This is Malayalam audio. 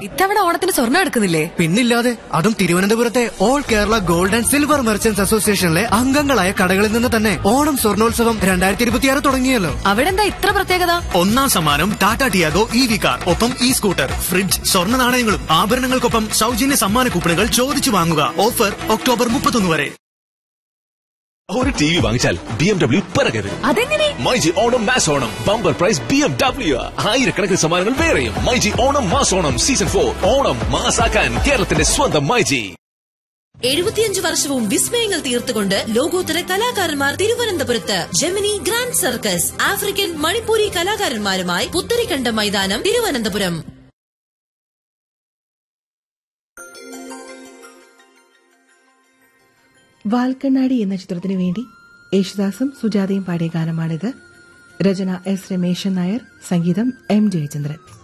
ഇത്തവണ ഓണത്തിന് സ്വർണ്ണം എടുക്കുന്നില്ലേ പിന്നില്ലാതെ അതും തിരുവനന്തപുരത്തെ all Kerala gold and silver merchants അസോസിയേഷനിലെ അംഗങ്ങളായ കടകളിൽ നിന്ന് തന്നെ ഓണം സ്വർണോത്സവം രണ്ടായിരത്തി ഇരുപത്തിയാറ് തുടങ്ങിയല്ലോ അവിടെ എന്താ ഇത്ര പ്രത്യേകത ഒന്നാം സമ്മാനം Tata Tiago E V car ഒപ്പം ഇ സ്കൂട്ടർ ഫ്രിഡ്ജ് സ്വർണ്ണ നാണയങ്ങളും ആഭരണങ്ങൾക്കൊപ്പം സൗജന്യ സമ്മാന കൂപ്പണുകൾ ചോദിച്ചു വാങ്ങുക ഓഫർ ഒക്ടോബർ മുപ്പത്തൊന്ന് വരെ ഒരു ടി വി വാങ്ങിച്ചാൽ ബി എം ഡബ്ല്യു പിറകരുത് അതെങ്ങനെ myG Onam mass Onam bumper prize B M W ആയിരക്കണക്കിന് സമ്മാനങ്ങൾ വേറെയും myG Onam mass Onam season for Onam മാസാക്കാൻ കേരളത്തിന്റെ സ്വന്തം മൈജി എഴുപത്തിയഞ്ച് വർഷവും വിസ്മയങ്ങൾ തീർത്തുകൊണ്ട് ലോകോത്തര കലാകാരന്മാർ തിരുവനന്തപുരത്ത് Gemini grand circus African Manipuri കലാകാരന്മാരുമായി പുത്തരിക്കണ്ട മൈതാനം തിരുവനന്തപുരം വാൽക്കണ്ണാടി എന്ന ചിത്രത്തിനു വേണ്ടി യേശുദാസും സുജാതയും പാടിയ ഗാനമാണിത് രചന എസ് രമേശൻ നായർ സംഗീതം എം ജയചന്ദ്രൻ